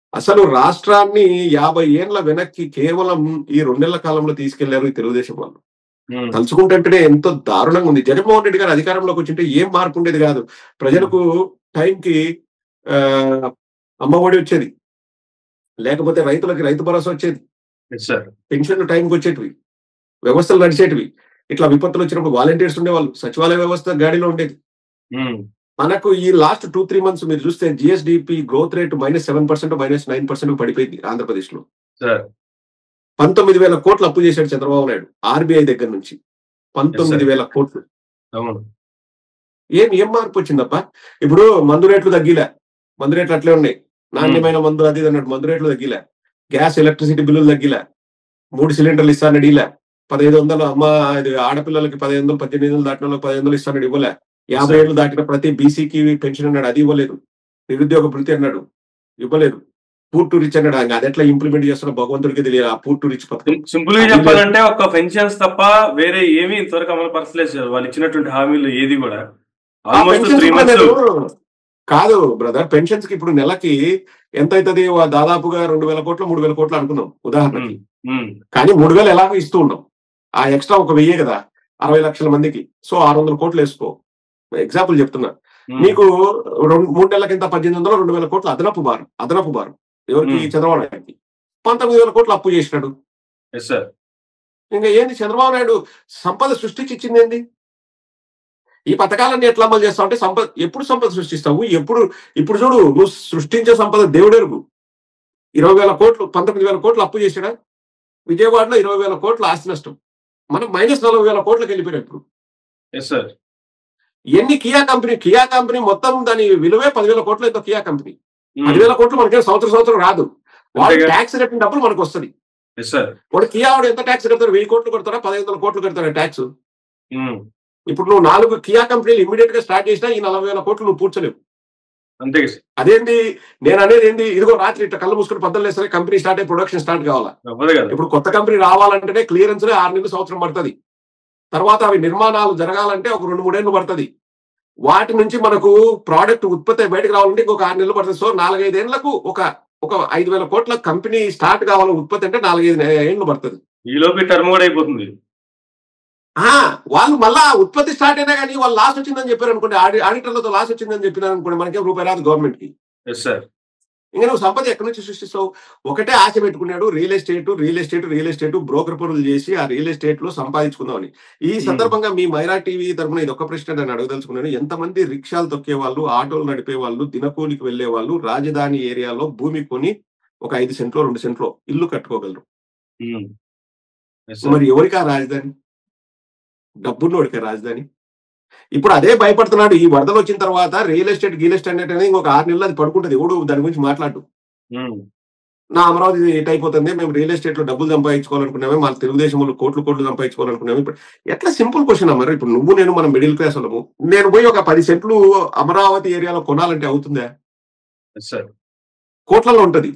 అసలు రాష్ట్రాన్ని యాభై ఏండ్ల వెనక్కి కేవలం ఈ రెండేళ్ల కాలంలో తీసుకెళ్లారు ఈ తెలుగుదేశం వాళ్ళు ఉమ్, తలుచుకుంటుంటేనే ఎంతో దారుణంగా ఉంది జగన్మోహన్ రెడ్డి గారు అధికారంలోకి వచ్చింటే ఏం మార్పు ఉండేది కాదు ప్రజలకు టైంకి ఆ, అమ్మ ఒడి వచ్చేది లేకపోతే రైతులకి రైతు భరోసా వచ్చేది ఎస్ సార్ పెన్షన్లు టైంకి వచ్చేటివి వ్యవస్థలు నడిచేటివి ఇట్లా విపత్తులు వచ్చినప్పుడు వాలంటీర్స్ ఉండేవాళ్ళు సచివాలయ వ్యవస్థ గాడిలో ఉండేది ఉమ్, మనకు ఈ లాస్ట్ టూ త్రీ మంత్స్ మీరు చూస్తే GSDP growth rate minus seven percent minus nine percent పడిపోయింది ఆంధ్రప్రదేశ్ లో సార్ పంతొమ్మిది వేల కోట్లు అప్పు చేశాడు చంద్రబాబు నాయుడు ఆర్బీఐ దగ్గర నుంచి పంతొమ్మిది వేల కోట్లు అవును ఏం ఏం మార్పు వచ్చిందప్ప ఇప్పుడు మందు రేట్లు తగ్గిలే మందు రేట్లు అట్లే ఉన్నాయి నాణ్యమైన మందు అది ఇది అన్నట్టు మందు రేట్లు తగ్గిలే గ్యాస్ ఎలక్ట్రిసిటీ బిల్లులు తగ్గిలే మూడు సిలిండర్లు ఇస్తానని అడిగిలే పదహైదు వందలు అమ్మ ఇది ఆడపిల్లలకి పదిహేను వందలు పద్దెనిమిది వందలు దాటిన వాళ్ళకి పదిహేను వందలు ఇస్తానని ఇవ్వలే యాభై ఏళ్ళు దాటిన ప్రతి బీసీకి పెన్షన్ అన్నాడు అది ఇవ్వలేదు నిరుద్యోగ భృతి అన్నాడు ఇవ్వలేదు పూర్ టు రిచ్ అన్నాడు ఆయన అది ఎట్లా ఇంప్లిమెంట్ చేస్తున్నా భగవంతుడికి తెలియదు ఆ పూర్ టు రిచ్ పథకం సింపుల్ గా చెప్పాలంటే ఒక పెన్షన్స్ తప్ప వేరే ఏమీ ఇంతవరకు అమలు పరచలేదు సార్ వాళ్ళు ఇచ్చినటువంటి హామీలు ఏది కూడా ఆ ఆల్మోస్ట్ pensions త్రీ కూడా మంత్స్ నేను- కాదు బ్రదర్ పెన్షన్స్ కి ఇప్పుడు నెలకి ఎంత అవుతుంది దాదాపుగా రెండు వేల కోట్లు మూడు వేల కోట్లు అనుకున్నాం ఉదాహరణకి కానీ మూడు వేలు ఎలాగో ఇస్తూ ఉన్నాం ఆ ఎక్స్ట్రా ఒక వెయ్యే కదా అరవై లక్షల మందికి సో ఆరు వందల కోట్లు వేసుకో ఎగ్జాంపుల్ చెప్తున్నా మీకు రెండు మూడు నెలల కింద పద్దెనిమిది వందలు రెండు వేల కోట్లు అదనపు భారం అదనపు భారం ఎవరికి Hmm. చంద్రబాబు నాయుడుకి పంతొమ్మిది వేల కోట్లు అప్పు చేసినాడు ఎస్ సార్ ఇంకా ఏంది చంద్రబాబు నాయుడు సంపద సృష్టించి ఇచ్చింది ఏంది ఈ పథకాలన్నీ ఎట్లా అమలు చేస్తావు అంటే సంపద ఎప్పుడు సంపద సృష్టిస్తావు ఎప్పుడు ఇప్పుడు చూడు నువ్వు సృష్టించే సంపద దేవుడెరుగు ఇరవై వేల కోట్లు పంతొమ్మిది వేల కోట్లు అప్పు చేసినా విజయవాడలో ఇరవై వేల కోట్ల ఆస్తి నష్టం మనం మైనస్ నలభై వేల కోట్లకు వెళ్ళిపోయినా ఇప్పుడు ఎస్ సార్ ఎన్ని కియా కంపెనీ కియా కంపెనీ మొత్తం దాని విలువే పదివేల కోట్లు ఎంతో కియా కంపెనీ పదివేల కోట్లు మనకి సంవత్సరం సంవత్సరం రాదు వాడు అంతేగా. ట్యాక్స్ కట్టిన డబ్బులు మనకు వస్తుంది ఎస్ సార్ వాడు కియా వాడు ఎంత ట్యాక్స్ కడతాడు వెయ్యి కోట్లు కడతారా పదిహేను వందల కోట్లు కడతారా ట్యాక్స్ ఇప్పుడు నువ్వు నాలుగు కియా కంపెనీలు ఇమీడియట్ గా స్టార్ట్ చేసినా ఈ నలభై వేల కోట్లు నువ్వు పూడ్చలేవు అంతే సార్ అదేంటి నేను అనేది ఏంది ఇదిగో రాత్రి ఇట్లా కళ్ళు మూసుకుని పద్దలు వేస్తే కంపెనీ స్టార్ట్ అయ్యి ప్రొడక్షన్ స్టార్ట్ కావాలా అవ్వదు కదా ఇప్పుడు కొత్త కంపెనీ రావాలంటేనే క్లియరెన్స్ ఆరు నెలలు సంవత్సరం పడుతుంది తర్వాత అవి నిర్మాణాలు జరగాలంటే ఒక రెండు మూడేళ్ళు పడుతుంది వాటి నుంచి మనకు ప్రోడక్ట్ ఉత్పత్తి బయటకు రావాలంటే ఇంకొక ఆరు నెలలు పడుతుంది సో నాలుగైదేళ్లకు ఒక ఒక ఐదు వేల కోట్ల కంపెనీ స్టార్ట్ కావాలి ఉత్పత్తి అంటే నాలుగైదు ఏళ్ళు పడుతుంది ఈ లోపు టర్మ్ కూడా అయిపోతుంది ఆ వాళ్ళు మళ్ళా ఉత్పత్తి స్టార్ట్ అయినా కానీ వాళ్ళు లాస్ వచ్చిందని చెప్పారు అనుకోండి ఆడి ఆడిటర్లతో లాస్ వచ్చిందని చెప్పినారు అనుకోండి మనకేం రూపాయి రాదు గవర్నమెంట్ కి ఎస్ సార్ ఇంకా నువ్వు సంపద ఎక్కడి నుంచి సృష్టిస్తావు ఒకటే ఆశ పెట్టుకున్నాడు real estate real estate real estate broker పనులు చేసి ఆ రియల్ ఎస్టేట్ లో సంపాదించుకుందామని ఈ సందర్భంగా మీ మైరా టీవీ తరఫున ఇది ఒక ప్రశ్న నేను అడగదలుచుకున్నాను ఎంతమంది రిక్షాలు తొక్కే వాళ్ళు ఆటోలు నడిపే వాళ్ళు దినకూలికి వెళ్లే వాళ్ళు రాజధాని ఏరియాలో భూమి కొని ఒక ఐదు సెంట్లో రెండు సెంట్లో ఇల్లు కట్టుకోగలరు ఎస్ సార్ మరి ఎవరికి ఆ రాజధాని డబ్బున్నోడికి రాజధాని ఇప్పుడు అదే భయపడుతున్నాడు ఈ వరదలు వచ్చిన తర్వాత రియల్ ఎస్టేట్ గీల్ ఎస్టేట్ అనేది ఇంకొక ఆరు నెలలు అది పడుకుంటది ఎవడు దాని గురించి మాట్లాడు నా అమరావతి ఎట్ అయిపోతుంది మేము రియల్ ఎస్టేట్ లో డబ్బులు సంపాదించుకోవాలనుకున్నామే మన తెలుగుదేశం వాళ్ళు కోట్లు కోట్లు సంపాదించుకోవాలనుకున్నాము ఇప్పుడు ఎట్లా సింపుల్ క్వశ్చన్ మరి ఇప్పుడు నువ్వు నేను మనం మిడిల్ క్లాస్ వాళ్ళము నేను పోయి ఒక పది సెంట్లు అమరావతి ఏరియాలో కొనాలంటే అవుతుందా ఎస్ సార్ కోట్లలో ఉంటది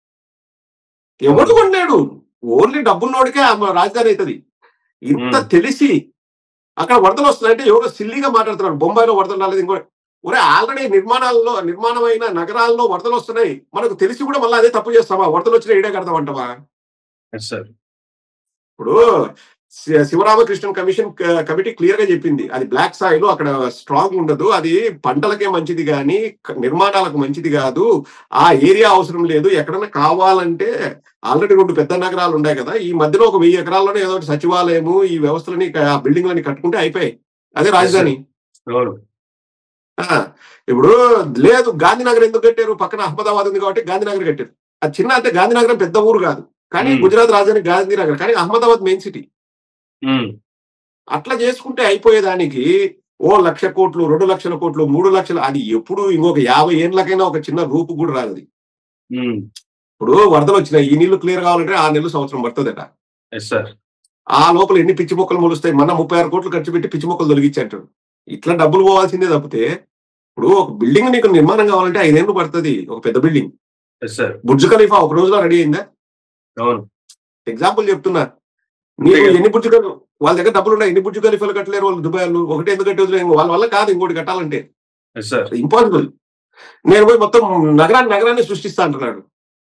ఎవడు కొన్నాడు ఓన్లీ డబ్బున్నోడికే ఆ రాజధాని అవుతుంది ఇంత మ్మ్. తెలిసి అక్కడ వరదలు వస్తున్నాయంటే ఎవరో సిల్లీగా మాట్లాడుతున్నాడు బొంబాయిలో వరదలు రాలేదు ఇంకో ఒరే ఆల్రెడీ నిర్మాణాల్లో నిర్మాణమైన నగరాల్లో వరదలు వస్తున్నాయి మనకు తెలిసి కూడా మళ్ళీ అదే తప్పు చేస్తామా వరదలు వచ్చిన ఇడే కడతామంటావా ఎస్ సార్ ఇప్పుడు శి- శివరామకృష్ణన్ కమిషన్ క- కమిటీ క్లియర్ గా చెప్పింది అది బ్లాక్ సాయిల్ అక్కడ స్ట్రాంగ్ ఉండదు అది పంటలకే మంచిది కానీ క- నిర్మాణాలకు మంచిది కాదు ఆ ఏరియా అవసరం లేదు ఎక్కడన్నా కావాలంటే ఆల్రెడీ రెండు పెద్ద నగరాలు ఉన్నాయి కదా ఈ మధ్యలో ఒక వెయ్యి ఎకరాల్లోనే ఏదో ఒకటి సచివాలయము ఈ వ్యవస్థలని క- ఆ బిల్డింగ్లని కట్టుకుంటే అయిపోయాయి అదే రాజధాని అవును ఆ, ఇప్పుడు లేదు గాంధీనగర్ ఎందుకు కట్టారు పక్కన అహ్మదాబాద్ ఉంది కాబట్టి గాంధీనగర్ కట్టారు అది చిన్న అంటే గాంధీనగరం పెద్ద ఊరు కాదు కానీ Hmm. గుజరాత్ రాజధాని గాంధీనగర్ కానీ అహ్మదాబాద్ మెయిన్ సిటీ ఉమ్. అట్లా చేసుకుంటే అయిపోయేదానికి ఓ లక్ష కోట్లు రెండు లక్షల కోట్లు మూడు లక్షలు అది ఎప్పుడు ఇంకొక యాభై ఏళ్ళకైనా ఒక చిన్న రూపు కూడా రాదు అది ఉమ్. ఇప్పుడు వరదలు వచ్చినాయి ఈ నీళ్లు క్లియర్ కావాలంటే ఆ నెలలు సంవత్సరం పడుతుందట ఎస్ సార్ ఆ లోపల ఎన్ని పిచ్చి మొక్కలు మొలుస్తాయి మన ముప్పై ఆరు కోట్లు ఖర్చు పెట్టి పిచ్చి మొక్కలు తొలగించి అంటాడు ఇట్లా డబ్బులు పోవాల్సిందే తప్పితే ఇప్పుడు ఒక బిల్డింగ్ నీకు నిర్మాణం కావాలంటే ఐదేళ్ళు పడుతుంది ఒక పెద్ద building yes sir Burj Khalifa ఒక రోజులో రెడీ అయిందా అవును ఎగ్జాంపుల్ చెప్తున్నా నీకు అంతే కదా. ఎన్ని బుర్జ్ ఖలీ- వాళ్ళ దగ్గర డబ్బులు ఉన్నాయి ఎన్ని బుర్జ్ ఖలీఫాలు కట్టలేరు వాళ్ళు దుబాయ్ వాళ్ళు ఒకటి ఎందుకు కట్టేది వాళ్ళ వల్ల కాదు ఇంకోటి కట్టాలంటే ఎస్ సార్ ఇంపాసిబుల్ నేను పోయి మొత్తం నగరాన్ని నగరాన్ని సృష్టిస్తా అంటున్నాడు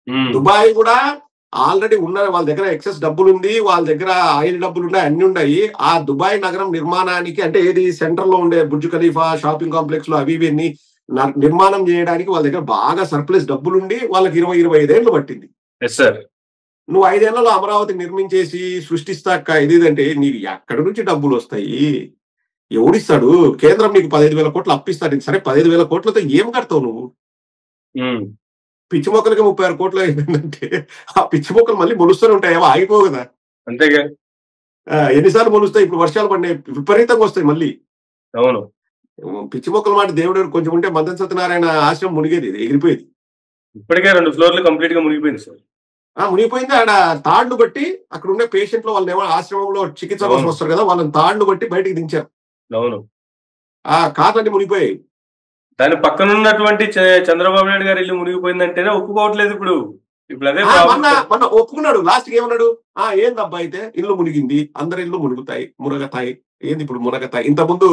ఉమ్, దుబాయ్ కూడా ఆల్రెడీ ఉన్న వాళ్ళ దగ్గర ఎక్సెస్ డబ్బులు ఉంది వాళ్ళ దగ్గర ఆయిల్ డబ్బులు ఉన్నాయి అన్ని ఉన్నాయి ఆ దుబాయ్ నగరం నిర్మాణానికి అంటే ఏది సెంటర్ లో ఉండే బుర్జ్ ఖలీఫా షాపింగ్ కాంప్లెక్స్ లో అవి ఇవన్నీ న- నిర్మాణం చేయడానికి వాళ్ళ దగ్గర బాగా సర్ప్లస్ డబ్బులుండి వాళ్ళకి ఇరవై ఇరవై ఐదేళ్లు పట్టింది ఎస్ సార్ నువ్వు ఐదేళ్లలో అమరావతి నిర్మించేసి సృష్టిస్తాక ఇది ఇదంటే నీకు ఎక్కడి నుంచి డబ్బులు వస్తాయి ఎవడిస్తాడు కేంద్రం నీకు పదహైదు వేల కోట్లు అప్పిస్తాడు నీకు సరే పదహైదు వేల కోట్లతో ఏం కడతావు నువ్వు ఉమ్, పిచ్చి మొక్కలకి ముప్పై ఆరు కోట్లు అయిపోయిందంటే ఆ పిచ్చి మొక్కలు మళ్ళీ మొలుస్తూనే ఉంటాయి ఏమో ఆగిపోవు కదా అంతేగా ఆ, ఎన్నిసార్లు మొలుస్తాయి ఇప్పుడు వర్షాలు పడినాయి విపరీతంగా వస్తాయి మళ్ళీ అవును పిచ్చి మొక్కల మాట దేవుడు కొంచెం ఉంటే మదన్ సత్యనారాయణ ఆశ్రమం మునిగేది ఇది, ఎగిరిపోయేది ఇప్పటికే రెండు ఫ్లోర్లు కంప్లీట్ గా మునిగిపోయింది సార్ ఆ మునిగిపోయింది ఆడ తాళ్లు బట్టి అక్కడ ఉండే పేషెంట్ లో వాళ్ళని ఏమో ఆశ్రమంలో చికిత్స కోసం అవును. వస్తారు కదా వాళ్ళని తాళ్లు బట్టి బయటికి దించారు అవును ఆ కార్లన్నీ మునిగిపోయాయి దాని పక్కన ఉన్నటువంటి చ- చంద్రబాబు నాయుడు గారి ఇల్లు మునిగిపోయిందంటేనే ఒప్పుకోవట్లేదు ఇప్పుడు ఇప్పుడు అదే ఆ, మొన్న ప్రాబ్లం మొన్న ఒప్పుకున్నాడు లాస్ట్ కి ఏమన్నాడు ఆ ఏందబ్బా అయితే ఇల్లు మునిగింది అందరి ఇల్లు మునుగుతాయి మునగతాయి ఏంది ఇప్పుడు మునగతాయి ఇంత ముందు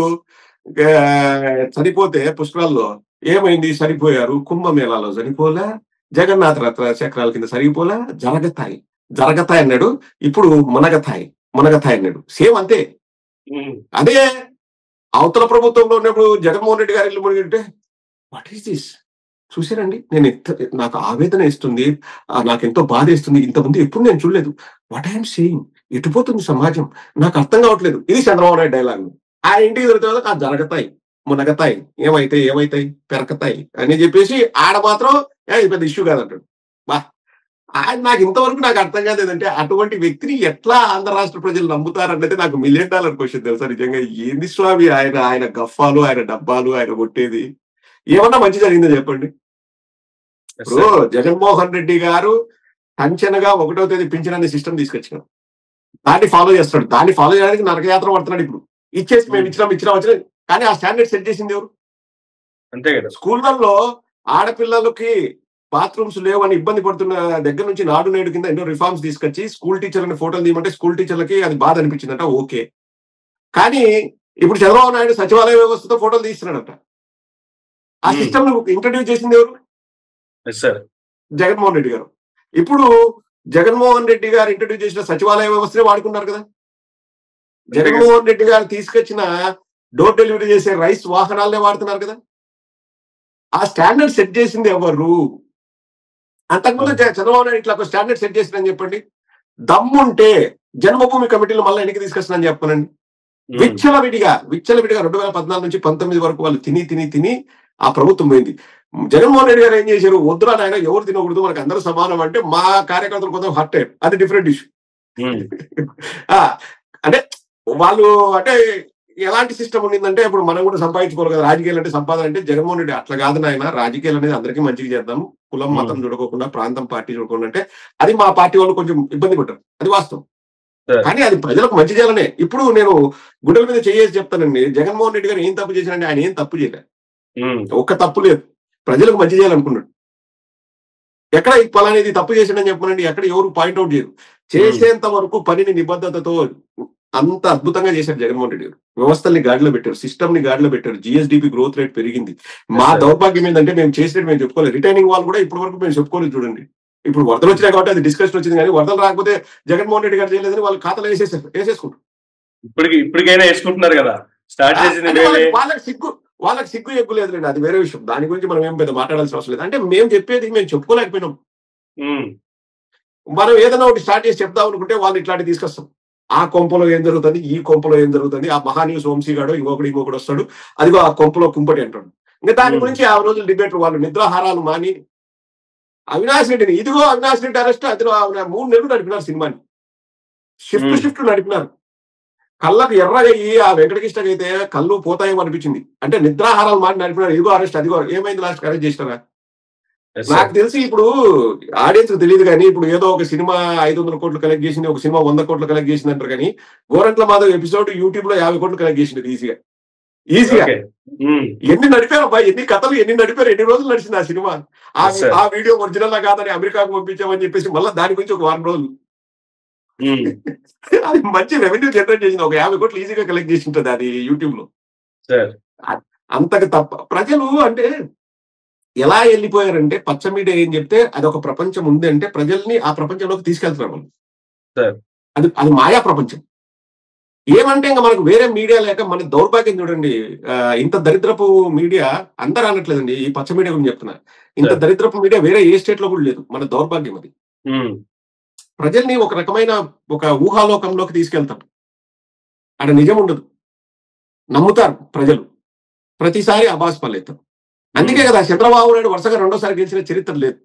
చనిపోతే పుష్కరాల్లో ఏమైంది సరిపోయారు కుంభమేళాలో చనిపోలే జగన్నాథ రథ చక్రాల కింద సరిపోలే జరగతాయి జరగతాయి అన్నాడు ఇప్పుడు మునగతాయి మునగతాయి అన్నాడు సేమ్ అంతే ఉమ్, అదే అవతల ప్రభుత్వంలో ఉన్నప్పుడు జగన్మోహన్ రెడ్డి గారి ఇల్లు మునిగింటే వాట్ ఈస్ దిస్ చూసారండి నేను ఎంత నాకు ఆవేదన ఇస్తుంది ఆ, నాకు ఎంతో బాధ ఇస్తుంది ఇంతకుముందు ఎప్పుడు నేను చూడలేదు వాట్ ఐఎమ్ సేయింగ్ ఎటుపోతుంది సమాజం నాకు అర్థం కావట్లేదు ఇది చంద్రబాబు నాయుడు డైలాగ్ ఆ ఇంటికి దొరికితే ఆ జరగతాయి మునగతాయి ఏమైతాయి ఏమైతాయి పెరకతాయి అని చెప్పేసి ఆడ మాత్రం "ఏ, ఇది పెద్ద ఇష్యూ కాదంటాడు బా ఆయన నాకు ఇంతవరకు నాకు అర్థం కాదు ఏంటంటే అటువంటి వ్యక్తిని ఎట్లా ఆంధ్ర రాష్ట్ర ప్రజలు నమ్ముతారన్నది నాకు మిలియన్ డాలర్ క్వశ్చన్ తెలుసా నిజంగా ఏంది స్వామి ఆయన ఆయన గఫాలు ఆయన డబ్బాలు ఆయన కొట్టేది ఏమన్నా మంచి జరిగిందో చెప్పండి yes, ఇప్పుడు sir. జగన్మోహన్ రెడ్డి గారు టంచనగా ఒకటో తేదీ పింఛన్ అనే సిస్టమ్ తీసుకొచ్చినాం దాన్ని ఫాలో చేస్తాడు దాన్ని ఫాలో చేయడానికి నరకయాత్ర పడుతున్నాడు ఇప్పుడు ఇచ్చేసి మేము ఇచ్చినాం ఇచ్చినాం వచ్చినాం కానీ ఆ స్టాండర్డ్ సెట్ చేసింది ఎవరు అంతే కదా స్కూళ్ళల్లో ఆడపిల్లలకి బాత్రూమ్స్ లేవని ఇబ్బంది పడుతున్న దగ్గర నుంచి నాడు నేడు కింద ఎన్నో రిఫార్మ్స్ తీసుకొచ్చి స్కూల్ టీచర్లని ఫోటోలు తీయమంటే స్కూల్ టీచర్లకి అది బాధ అనిపించిందంట ఓకే కానీ ఇప్పుడు చంద్రబాబు నాయుడు సచివాలయ వ్యవస్థతో ఫోటోలు తీస్తున్నాడట ఆ Hmm. సిస్టమ్ ఇంట్రడ్యూస్ చేసింది ఎవరు ఎస్ సార్ జగన్మోహన్ రెడ్డి గారు ఇప్పుడు జగన్మోహన్ రెడ్డి గారు ఇంట్రడ్యూస్ చేసిన సచివాలయ వ్యవస్థనే వాడుకున్నారు కదా జగన్మోహన్ రెడ్డి గారు తీసుకొచ్చిన డోర్ డెలివరీ చేసే రైస్ వాహనాలనే వాడుతున్నారు కదా ఆ స్టాండర్డ్ సెట్ చేసింది ఎవరు అంతకుముందు జ- చంద్రబాబు నాయుడు ఇట్లా ఒక స్టాండర్డ్ సెట్ చేసిందని చెప్పండి దమ్ముంటే జన్మభూమి కమిటీలు మళ్ళీ ఎన్నిక తీసుకొస్తుందని చెప్పనండి విచ్చలవిడిగా విచ్చలవిడిగా రెండు వేల పద్నాలుగు నుంచి పంతొమ్మిది వరకు వాళ్ళు తిని తిని తిని ఆ ప్రభుత్వం పోయింది జగన్మోహన్ రెడ్డి గారు ఏం చేశారు వద్దురా నాయన ఎవరు తినకూడదు మనకు అందరూ సమానం అంటే మా కార్యకర్తలు కొంచెం హర్ట్ అయ్యారు అది డిఫరెంట్ ఇష్యూ అంటే వాళ్ళు అంటే ఎలాంటి సిస్టమ్ ఉండిందంటే ఇప్పుడు మనం కూడా సంపాదించుకోవాలి కదా రాజకీయాలు అంటే సంపాదన అంటే జగన్మోహన్ రెడ్డి అట్లా కాదు నాయన రాజకీయాలు అనేది అందరికీ మంచిగా చేద్దాం కులం Hmm. మతం చూడకోకుండా ప్రాంతం పార్టీ చూడకుండా అంటే అది మా పార్టీ వాళ్ళు కొంచెం ఇబ్బంది పడ్డారు అది వాస్తవం Sure. కానీ అది ప్రజలకు మంచి చేయాలనే ఇప్పుడు నేను గుడ్డల మీద చేసి చెప్తానండి జగన్మోహన్ రెడ్డి గారు ఏం తప్పు చేశారంటే ఆయన ఏం తప్పు చేయలేదు ఒక్క తప్పు లేదు ప్రజలకు మంచి చేయాలనుకున్నాడు ఎక్కడ ఈ పలానేది తప్పు చేసిండని చెప్పనండి ఎక్కడ ఎవరు పాయింట్అవుట్ చేయరు చేసేంత వరకు పనిని నిబద్ధతతో అంత అద్భుతంగా చేశారు జగన్మోహన్ రెడ్డి గారు వ్యవస్థల్ని గాడిలో పెట్టారు సిస్టమ్ ని గాడిలో పెట్టారు జిఎస్డిపి గ్రోత్ రేట్ పెరిగింది మా sir. దౌర్భాగ్యం ఏంటంటే మేము చేసినట్టు మేము చెప్పుకోలేదు రిటైనింగ్ వాళ్ళు కూడా ఇప్పటి వరకు మేము చెప్పుకోలేదు చూడండి ఇప్పుడు వరదలు వచ్చినాయి కాబట్టి అది డిస్కషన్ వచ్చింది కానీ వరదలు రాకపోతే జగన్మోహన్ రెడ్డి గారు చేయలేదని వాళ్ళు ఖాతాలో వేసేసారు వేసేసుకుంటారు ఇప్పటికి ఇప్పటికైనా వేసుకుంటున్నారు కదా స్టార్ట్ చేసింది అంటే మేమే వాళ్ళకి- వాళ్ళకి సిగ్గు వాళ్ళకి సిగ్గు ఎక్కువ లేదులేండి అది వేరే విషయం దాని గురించి మనం ఏం పెద్ద మాట్లాడాల్సిన అవసరం లేదు అంటే మేము చెప్పేది మేము చెప్పుకోలేకపోయినాం ఉమ్, మనం ఏదైనా ఒకటి స్టార్ట్ చేసి చెప్దాం అనుకుంటే వాళ్ళు ఇట్లాంటి తీసుకొస్తాం ఆ కొంపలో ఏం జరుగుతుంది ఈ కొంపలో ఏం జరుగుతుంది ఆ మహానీయుస్ వంశీగాడు ఇంకొకడు ఇంకొకడు వస్తాడు అదిగో ఆ కొంపలో కుంపటి అంటాడు ఇంకా దాని Hmm. గురించి ఆ రోజులు డిబేట్ వాళ్ళు నిద్రాహారాలు మాని అవినాష్ రెడ్డిని ఇదిగో అవినాష్ రెడ్డి అరెస్ట్ అదిగో ఆ మూడు నెలలు నడిపినారు సినిమాని షిఫ్ట్ Hmm. షిఫ్ట్ నడిపినారు కళ్ళకు ఎర్రగా అయ్యి ఆ వెంకటకృష్ణకి అయితే కళ్ళు పోతాయేమో అనిపించింది అంటే నిద్రాహారాలు మాని నడిపినారు ఇదిగో అరెస్ట్ అదిగో ఏమైంది లాస్ట్ అరెస్ట్ చేసినారా yes, sir. నాకు తెలిసి ఇప్పుడు ఆడియన్స్ తెలియదు కానీ ఇప్పుడు ఏదో ఒక సినిమా ఐదు వందల కోట్లు కలెక్ట్ చేసింది ఒక సినిమా వంద కోట్లు కలెక్ట్ చేసింది అంటారు కానీ గోరంట్ల మాధవ్ ఎపిసోడ్ యూట్యూబ్ లో యాభై కోట్లు కలెక్ట్ చేసింది ఈజీగా ఈజీగా Okay. ఉమ్, ఎన్ని నడిపారు అబ్బా ఎన్ని కథలు ఎన్ని నడిపారు ఎన్ని రోజులు నడిచింది ఆ సినిమా ఆ Yes, sir. ఆ వీడియో ఒరిజినల్ లా కాదని అమెరికాకు పంపించామని చెప్పేసి మళ్ళీ దాని గురించి ఒక వారం రోజులు ఉమ్, అది మంచి రెవెన్యూ జనరేట్ చేసింది ఒక యాభై కోట్లు ఈజీగా కలెక్ట్ చేసి ఉంటుంది అది యూట్యూబ్ లో సార్ అంతకు తప్ప ప్రజలు అంటే ఎలా వెళ్ళిపోయారంటే పచ్చ మీడియా ఏం చెప్తే అది ఒక ప్రపంచం ఉంది అంటే ప్రజల్ని ఆ ప్రపంచంలోకి తీసుకెళ్తున్నారు వాళ్ళు Sir. అది అది మాయా ప్రపంచం ఏమంటే ఇంకా మనకు వేరే మీడియా లేక మన దౌర్భాగ్యం చూడండి ఆ, ఇంత దరిద్రపు మీడియా అందరూ అనట్లేదండి ఈ పచ్చ మీడియా గురించి చెప్తున్నా ఇంత Sir. దరిద్రపు మీడియా వేరే ఏ స్టేట్ లో కూడా లేదు మన దౌర్భాగ్యం అది ఉమ్, ప్రజల్ని ఒక రకమైన ఒక ఊహాలోకంలోకి తీసుకెళ్తారు అక్కడ నిజం ఉండదు నమ్ముతారు ప్రజలు ప్రతిసారి అబాస్ పాలవుతారు అందుకే కదా చంద్రబాబు నాయుడు వరుసగా రెండోసారి గెలిచిన చరిత్ర లేదు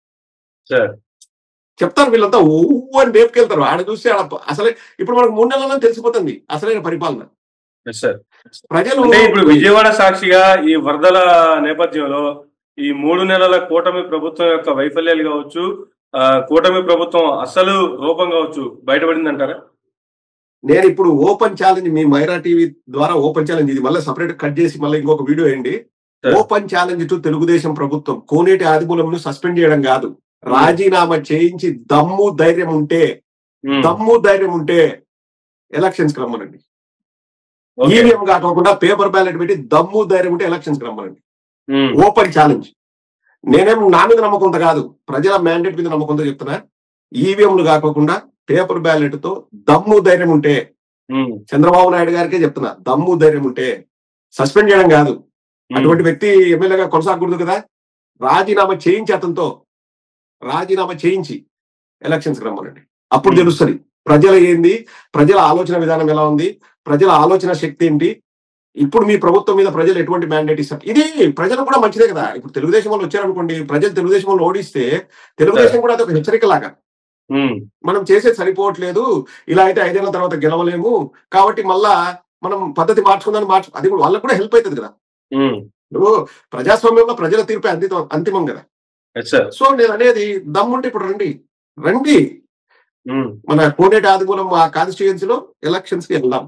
సార్ చెప్తారు వీళ్ళంతా ఓ అని రేపుకెళ్తారు ఆడ చూస్తే ఆడ అసలే ఇప్పుడు మనకు మూడు నెలల్లో తెలిసిపోతుంది అసలైన పరిపాలన ఎస్ సార్ ప్రజలు అంటే ఇప్పుడు విజయవాడ సాక్షిగా ఈ వరదల నేపథ్యంలో ఈ మూడు నెలల కూటమి ప్రభుత్వం యొక్క వైఫల్యాలు కావచ్చు ఆ, కూటమి ప్రభుత్వం అసలు రూపం కావచ్చు బయటపడింది అంటారా నేను ఇప్పుడు ఓపెన్ ఛాలెంజ్ మీ మైరా టీవీ ద్వారా ఓపెన్ ఛాలెంజ్ ఇది మళ్ళీ సపరేట్ కట్ చేసి మళ్ళీ ఇంకొక వీడియో వేయండి సరే. ఓపెన్ ఛాలెంజ్ టు తెలుగుదేశం ప్రభుత్వం కోనేటి ఆదిమూలంను సస్పెండ్ చేయడం కాదు రాజీనామా చేయించి దమ్ము ధైర్యం ఉంటే ఉమ్, దమ్ము ధైర్యం ఉంటే ఎలక్షన్స్ కి రమ్మనండి ఓకే. ఈవీఎం కాకుండా పేపర్ బ్యాలెట్ పెట్టి దమ్ము ధైర్యం ఉంటే ఎలక్షన్స్ కి రమ్మనండి ఉమ్, ఓపెన్ ఛాలెంజ్ నేనేం నా మీద నమ్మకంతో కాదు ప్రజల మ్యాండేట్ మీద నమ్మకంతో చెప్తున్నా ఈవీఎంలు కాకోకుండా పేపర్ బ్యాలెట్ తో దమ్ము ధైర్యం ఉంటే ఉమ్, చంద్రబాబు నాయుడు గారికే చెప్తున్నా దమ్ము ధైర్యం ఉంటే సస్పెండ్ చేయడం కాదు ఉమ్, అటువంటి వ్యక్తి ఎమ్మెల్యేగా కొనసాగకూడదు కదా రాజీనామా చేయించి అతనితో రాజీనామా చేయించి ఎలక్షన్స్ రమ్మనండి అప్పుడు Hmm. తెలుస్తుంది ప్రజల ఏంది ప్రజల ఆలోచన విధానం ఎలా ఉంది ప్రజల ఆలోచన శక్తి ఏంటి ఇప్పుడు మీ ప్రభుత్వం మీద ప్రజలు ఎటువంటి మ్యాండేట్ ఇస్తారు ఇది ప్రజలు కూడా మంచిదే కదా ఇప్పుడు తెలుగుదేశం వాళ్ళు వచ్చారనుకోండి ప్రజలు తెలుగుదేశం వాళ్ళు ఓడిస్తే తెలుగుదేశం కూడా అదొక హెచ్చరిక లాగా ఉమ్, మనం చేసేది సరిపోవట్లేదు ఇలా అయితే ఐదేళ్ల తర్వాత గెలవలేము కాబట్టి మళ్ళా మనం పద్ధతి మార్చుకుందని మార్చు అది కూడా వాళ్ళకు కూడా హెల్ప్ అవుతుంది కదా ఉమ్, ఇప్పుడు ప్రజాస్వామ్యంలో ప్రజల తీర్పే అంతిమం అంతిమం కదా ఎస్ సార్ సో నేను అనేది దమ్ముంటే ఇప్పుడు రండి రండి ఉమ్, మన కోనేటి ఆదిమూలం ఆ కాన్స్టిట్యుయెన్సీలో ఎలక్షన్స్ కి వెళ్దాం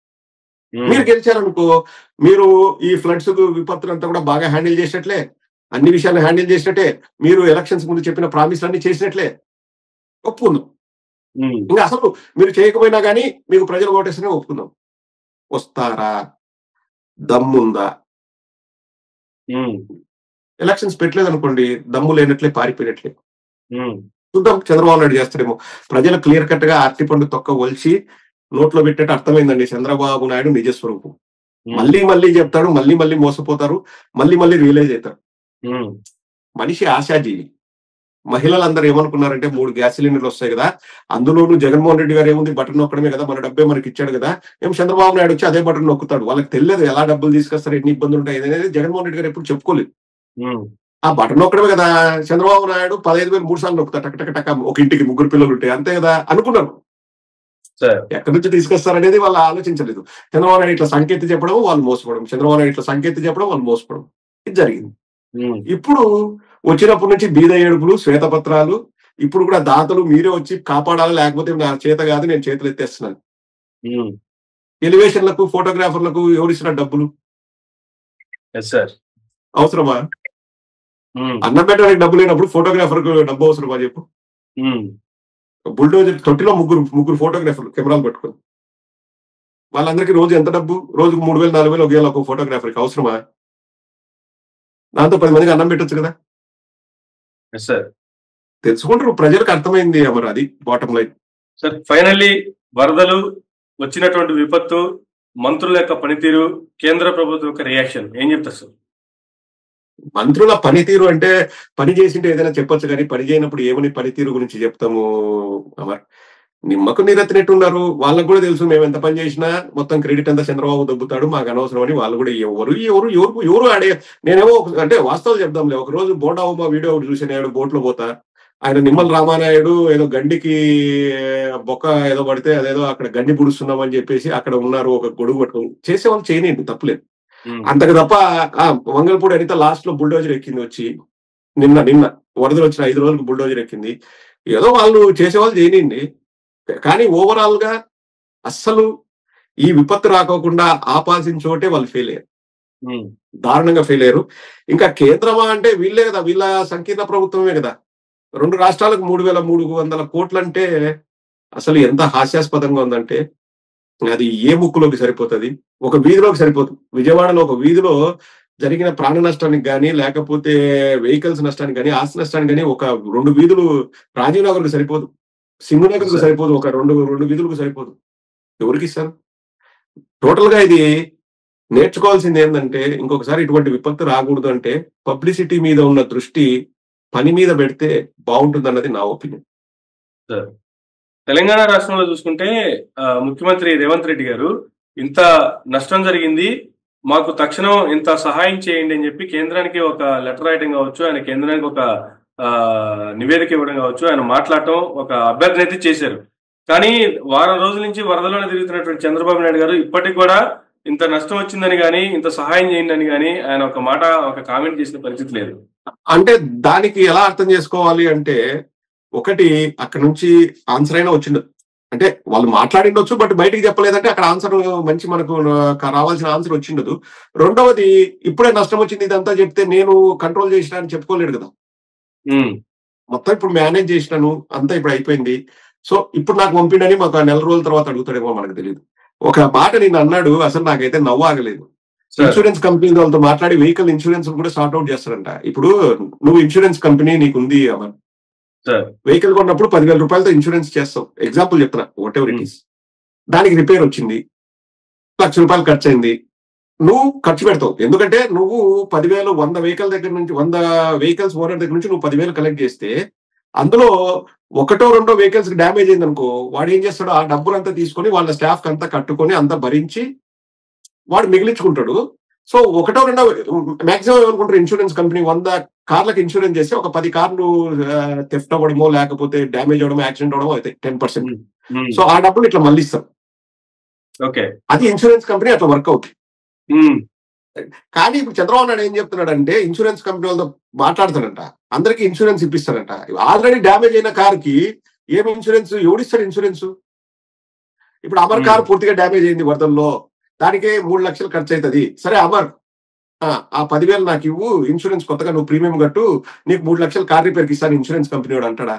ఉమ్, మీరు గెలిచారనుకో మీరు ఈ ఫ్లడ్స్ విపత్తులు అంతా కూడా బాగా హ్యాండిల్ చేసినట్లే అన్ని విషయాలు హ్యాండిల్ చేసినట్టే మీరు ఎలక్షన్స్ ముందు చెప్పిన ప్రామిస్ అన్ని చేసినట్లే ఒప్పుకుందాం ఉమ్, ఇంకా అసలు మీరు చేయకపోయినా కానీ మీకు ప్రజలు ఓటేస్తేనే ఒప్పుకుందాం వస్తారా దమ్ముందా ఉమ్, ఎలక్షన్స్ పెట్టలేదు అనుకోండి దమ్ము లేనట్లే పారిపోయినట్లే ఉమ్, చూద్దాం చంద్రబాబు నాయుడు చేస్తాడేమో ప్రజలు క్లియర్ కట్ గా అరటి పండు తొక్క ఒలిచి నోట్లో పెట్టేట్టు అర్థమైందండి చంద్రబాబు నాయుడు నిజ స్వరూపం ఉమ్, మళ్ళీ మళ్ళీ చెప్తాడు మళ్ళీ మళ్ళీ మోసపోతారు మళ్ళీ మళ్ళీ రియలైజ్ అవుతారు ఉమ్, మనిషి ఆశాజీవి మహిళలందరూ ఏమనుకున్నారంటే మూడు గ్యాస్ సిలిండర్లు వస్తాయి కదా అందులోనూ జగన్మోహన్ రెడ్డి గారు ఏముంది బటన్ నొక్కడమే కదా మన డబ్బే మనకి ఇచ్చాడు కదా ఏం చంద్రబాబు నాయుడు వచ్చి అదే బటన్ నొక్కుతాడు వాళ్ళకి తెలియదు ఎలా డబ్బులు తీసుకొస్తారు ఎన్ని ఇబ్బందులు ఉంటాయి అనేది జగన్మోహన్ రెడ్డి గారు ఎప్పుడు చెప్పుకోలేదు ఉమ్, ఆ బటన్ నొక్కడమే కదా చంద్రబాబు నాయుడు పదహైదు వేలు మూడు సార్లు నొక్కుతాడు టక టక టక ఒక ఇంటికి ముగ్గురు పిల్లలు ఉంటే అంతే కదా అనుకున్నారు సార్ ఎక్కడి నుంచి తీసుకొస్తారనేది వాళ్ళు ఆలోచించలేదు చంద్రబాబు నాయుడు ఇట్లా సంకేతి చెప్పడం వాళ్ళు మోసపోవడం చంద్రబాబు నాయుడు ఇట్లా సంకేతి చెప్పడం వాళ్ళు మోసపోవడం ఇది జరిగింది ఉమ్, ఇప్పుడు వచ్చినప్పటి నుంచి బీద ఏడుపులు శ్వేతపత్రాలు ఇప్పుడు కూడా దాతలు మీరే వచ్చి కాపాడాలి లేకపోతే నా చేత కాదు నేను చేతులు ఎత్తేస్తున్నాను ఉమ్, ఎలివేషన్లకు ఫోటోగ్రాఫర్లకు ఎవరిస్తున్న డబ్బులు ఎస్ సార్ అవసరమా ఉమ్, అన్నం పెట్టడానికి డబ్బు లేనప్పుడు ఫోటోగ్రాఫర్కు డబ్బు అవసరమా చెప్పు ఉమ్, బుల్డోజర్ తొట్టిలో ముగ్గురు ముగ్గురు ఫోటోగ్రాఫర్లు కెమెరాలు పట్టుకొని వాళ్ళందరికీ రోజు ఎంత డబ్బు రోజుకు మూడు వేలు నాలుగు వేలు ఒక వేల ఒక ఫోటోగ్రాఫర్కి అవసరమా దాంతో పది మందికి అన్నం పెట్టొచ్చు కదా ఎస్ సార్ తెలుసుకుంటారు ప్రజలకు అర్థమైంది అమరు అది బాటం లైన్ సార్ ఫైనల్లీ వరదలు వచ్చినటువంటి విపత్తు మంత్రుల యొక్క పనితీరు కేంద్ర ప్రభుత్వం యొక్క రియాక్షన్ ఏం చెప్తారు సార్ మంత్రుల పనితీరు అంటే పని చేసింటే ఏదైనా చెప్పొచ్చు కానీ పని చేయనప్పుడు ఏమని పనితీరు గురించి చెప్తాము అమర్ నిమ్మకు నీరెత్తినట్టు ఉన్నారు వాళ్ళకు కూడా తెలుసు మేము ఎంత పని చేసినా మొత్తం క్రెడిట్ అంతా చంద్రబాబు దొబ్బుతాడు మాకు అనవసరం అని వాళ్ళు కూడా ఎవరు ఎవరు ఎవరు ఎవరు ఆడే నేనేమో ఒక- అంటే వాస్తవాలు చెప్దాంలే ఒక రోజు బోండా ఉమా వీడియో ఒకటి చూసాను నేను బోట్లో పోతా ఆయన నిమ్మల రామానాయుడు ఏదో గండికి బొక్క ఏదో పడితే అదేదో అక్కడ గండి పుడుస్తున్నామని చెప్పేసి అక్కడ ఉన్నారు ఒక గొడుగు పట్టుకొని చేసేవాళ్ళు చేయనండి తప్పులేదు ఉమ్, అంతకు తప్ప ఆ వంగల్పూడి అనిత లాస్ట్ లో బుల్డోజర్ ఎక్కింది వచ్చి నిన్న నిన్న వరదలు వచ్చిన ఐదు రోజులకు బుల్డోజర్ ఎక్కింది ఏదో వాళ్ళు చేసేవాళ్ళు చేయనియండి కానీ ఓవరాల్ గా అస్సలు ఈ విపత్తు రాకోకుండా ఆపాల్సిన చోటే వాళ్ళు ఫెయిల్ అయ్యారు ఉమ్, దారుణంగా ఫెయిల్ అయ్యారు ఇంకా కేంద్రమా అంటే వీళ్ళే కదా వీళ్ళ సంకీర్ణ ప్రభుత్వమే కదా రెండు రాష్ట్రాలకు మూడు వేల మూడు వందల కోట్లు అంటే అసలు ఎంత హాస్యాస్పదంగా ఉందంటే అది ఏ ముక్కులోకి సరిపోతుంది ఒక వీధిలోకి సరిపోతుంది విజయవాడలో ఒక వీధిలో జరిగిన ప్రాణ నష్టానికి కానీ లేకపోతే వెహికల్స్ నష్టానికి కానీ ఆస్తి నష్టానికి కానీ ఒక రెండు వీధులు రాజీవ్ నగర్కు సరిపోదు సింగు నగర్కు సరిపోదు ఒక రెండు రెండు వీధులకు సరిపోదు ఎవరికి ఇస్తారు టోటల్ గా ఇది నేర్చుకోవాల్సింది ఏంటంటే ఇంకొకసారి ఇటువంటి విపత్తు రాకూడదు అంటే పబ్లిసిటీ మీద ఉన్న దృష్టి పని మీద పెడితే బాగుంటుంది అన్నది నా ఒపీనియన్ తెలంగాణ రాష్ట్రంలో చూసుకుంటే ఆ, ముఖ్యమంత్రి రేవంత్ రెడ్డి గారు ఇంత నష్టం జరిగింది మాకు తక్షణం ఇంత సహాయం చేయండి అని చెప్పి కేంద్రానికి ఒక లెటర్ రాయడం కావచ్చు ఆయన కేంద్రానికి ఒక ఆ, నివేదిక ఇవ్వడం కావచ్చు ఆయన మాట్లాడటం ఒక అభ్యర్థన అయితే చేశారు కానీ వారం రోజుల నుంచి వరదలోనే తిరుగుతున్నటువంటి చంద్రబాబు నాయుడు గారు ఇప్పటికి కూడా ఇంత నష్టం వచ్చిందని కానీ ఇంత సహాయం చేయండి అని కానీ ఆయన ఒక మాట ఒక కామెంట్ చేసిన పరిస్థితి లేదు అంటే దానికి ఎలా అర్థం చేసుకోవాలి అంటే ఒకటి అక్కడ నుంచి ఆన్సర్ అయినా వచ్చిండదు అంటే వాళ్ళు మాట్లాడిండొచ్చు బట్ బయటికి చెప్పలేదంటే అక్కడ ఆన్సర్ మంచి మనకు ఆ, రావాల్సిన ఆన్సర్ వచ్చిండదు రెండవది ఇప్పుడే నష్టం వచ్చింది ఇదంతా చెప్తే నేను కంట్రోల్ చేసిన అని చెప్పుకోలేడు కదా ఉమ్, మొత్తం ఇప్పుడు మేనేజ్ చేసినాను అంతా ఇప్పుడు అయిపోయింది సో ఇప్పుడు నాకు పంపిండని మాకు ఆ నెల రోజుల తర్వాత అడుగుతాడేమో మనకు తెలియదు ఒక మాట నేను అన్నాడు అసలు నాకైతే నవ్వు ఆగలేదు సార్ ఇన్సూరెన్స్ కంపెనీ వాళ్ళతో మాట్లాడి వెహికల్ ఇన్సూరెన్స్ కూడా సార్ట్ అవుట్ చేస్తారంట ఇప్పుడు నువ్వు ఇన్సూరెన్స్ కంపెనీ నీకు ఉంది అమర్ సార్ వెహికల్ కొన్నప్పుడు పదివేల రూపాయలతో ఇన్సూరెన్స్ చేస్తావు ఎగ్జాంపుల్ చెప్తున్నా వాట్ ఎవర్ ఇట్ ఈస్ దానికి రిపేర్ వచ్చింది లక్ష రూపాయలు ఖర్చు అయింది నువ్వు ఖర్చు పెడతావు ఎందుకంటే నువ్వు పదివేలు వంద వెహికల్ దగ్గర నుంచి వంద వెహికల్స్ ఓనర్ దగ్గర నుంచి నువ్వు పదివేలు కలెక్ట్ చేస్తే అందులో ఒకటో రెండో వెహికల్స్ డ్యామేజ్ అయింది అనుకో వాడు ఏం చేస్తాడు ఆ డబ్బులంతా తీసుకొని వాళ్ళ స్టాఫ్ అంతా కట్టుకొని అంతా భరించి వాడు మిగిలించుకుంటాడు సో ఒకటో రెండో మాక్సిమం ఏమనుకుంటారు ఇన్సూరెన్స్ కంపెనీ వంద కార్లకు ఇన్సూరెన్స్ చేస్తే ఒక పది కార్లు థెఫ్ట్ అవ్వడమో లేకపోతే డ్యామేజ్ అవ్వడమో యాక్సిడెంట్ అవ్వడమో అయితే టెన్ పర్సెంట్ ఉమ్, సో ఆ డబ్బులు ఇట్లా మళ్ళిస్తాం ఓకే అది ఇన్సూరెన్స్ కంపెనీ అట్లా వర్క్ అవుతుంది ఉమ్, కానీ ఇప్పుడు చంద్రబాబు నాయుడు ఏం చెప్తున్నాడంటే ఇన్సూరెన్స్ కంపెనీ వాళ్ళతో మాట్లాడతాడంట అందరికి ఇన్సూరెన్స్ ఇప్పిస్తాడంట ఆల్రెడీ డ్యామేజ్ అయిన కార్ కి ఏం ఇన్సూరెన్స్ ఎవడిస్తాడు ఇన్సూరెన్స్ ఇప్పుడు అమర్ కార్ పూర్తిగా డ్యామేజ్ అయింది వరదల్లో దానికే మూడు లక్షలు ఖర్చు అవుతుంది సరే అమర్ ఆ, ఆ పదివేలు నాకు ఇవ్వు ఇన్సూరెన్స్ కొత్తగా నువ్వు ప్రీమియం కట్టు నీకు మూడు లక్షలు కార్ రిపేర్కి ఇస్తాను ఇన్సూరెన్స్ కంపెనీ వాడు అంటాడా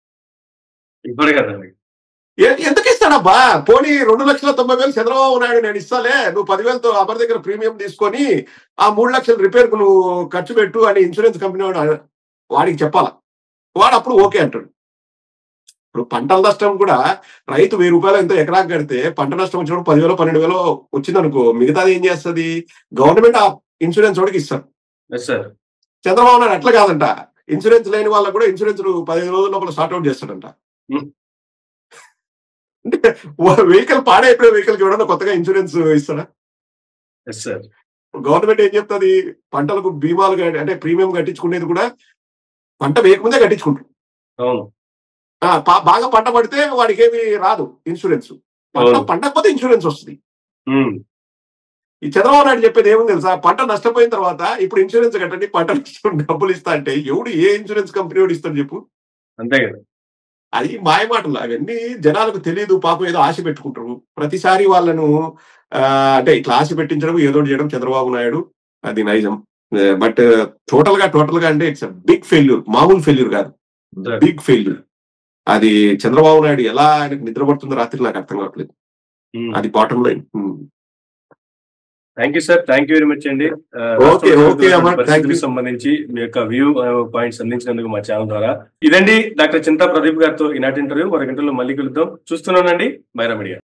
ఇవ్వడు కదండి ఏ- ఎందుకు ఇస్తాడబ్బా పోనీ రెండు లక్షల తొంభై వేలు చంద్రబాబు నాయుడు నేను ఇస్తాలే నువ్వు పదివేలతో అమర్ దగ్గర ప్రీమియం తీసుకొని ఆ మూడు లక్షల రిపేర్ కు నువ్వు ఖర్చు పెట్టు అని ఇన్సూరెన్స్ కంపెనీ వాడు అన- వాడికి చెప్పాలా వాడు అప్పుడు ఓకే అంటాడు ఇప్పుడు పంటల నష్టం కూడా రైతు వెయ్యి రూపాయలు ఎంతో ఎకరాకు కడితే పంట నష్టం వచ్చినప్పుడు పదివేలు పన్నెండు వేలు వచ్చిందనుకో మిగతాది ఏం చేస్తుంది గవర్నమెంట్ ఆ ఇన్సూరెన్స్ వాడికి ఇస్తారు ఎస్ సార్ చంద్రబాబు నాయుడు అట్లా కాదంట ఇన్సూరెన్స్ లేని వాళ్ళకు కూడా ఇన్సూరెన్స్ పదిహేను రోజుల లోపల సార్ట్ అవుట్ చేస్తాడంట Hmm. అంటే వెహికల్ పాడైపోయిన వెహికల్ కి ఎవడన్నా కొత్తగా ఇన్సూరెన్స్ ఇస్తాడా ఎస్ సార్ గవర్నమెంట్ ఏం చెప్తుంది పంటలకు బీమాలు కట్టి- అంటే ప్రీమియం కట్టించుకునేది కూడా పంట వేయకముందే కట్టించుకుంటారు అవును ఆ, పా- బాగా పంట పడితే వాడికి ఏమి రాదు ఇన్సూరెన్స్ పంట అవును. పండకపోతే ఇన్సూరెన్స్ వస్తుంది ఉమ్, ఈ చంద్రబాబు నాయుడు చెప్పేది ఏముంది తెలుసా పంట నష్టపోయిన తర్వాత ఇప్పుడు ఇన్సూరెన్స్ కట్టండి పంట నష్టం డబ్బులు ఇస్తా అంటే ఎవడు ఏ ఇన్సూరెన్స్ కంపెనీ వాడు ఇస్తాడు చెప్పు అంతే కదా అది మాయ మాటలు అవన్నీ జనాలకు తెలియదు పాపం ఏదో ఆశ పెట్టుకుంటారు ప్రతిసారి వాళ్ళను ఆ, అంటే ఇట్లా ఆశ పెట్టించడం ఏదో ఒకటి చేయడం చంద్రబాబు నాయుడు అది నైజం బట్ టోటల్ గా టోటల్ గా అంటే ఇట్స్ బిగ్ ఫెయిల్యూర్ మామూలు ఫెయిల్యూర్ కాదు Sure. బిగ్ ఫెయిల్యూర్ అది చంద్రబాబు నాయుడు ఎలా ఆయనకు నిద్రపడుతుందో రాత్రి నాకు అర్థం కావట్లేదు అది bottom line thank you sir thank you very much అండి ఆ, Okay, రాష్ట్రంలో okay, అమ్మా. జరుగుతున్న Thank you. పరిస్థితులకు సంబంధించి మీ యొక్క వ్యూ పాయింట్స్ అందించినందుకు మా ఛానల్ ద్వారా ఇదండి డాక్టర్ చింతా ప్రదీప్ గారితో ఈనాటి ఇంటర్వ్యూ మరొక గంటలో మళ్ళీ కలుద్దాం చూస్తున్నానండి మైరా మీడియా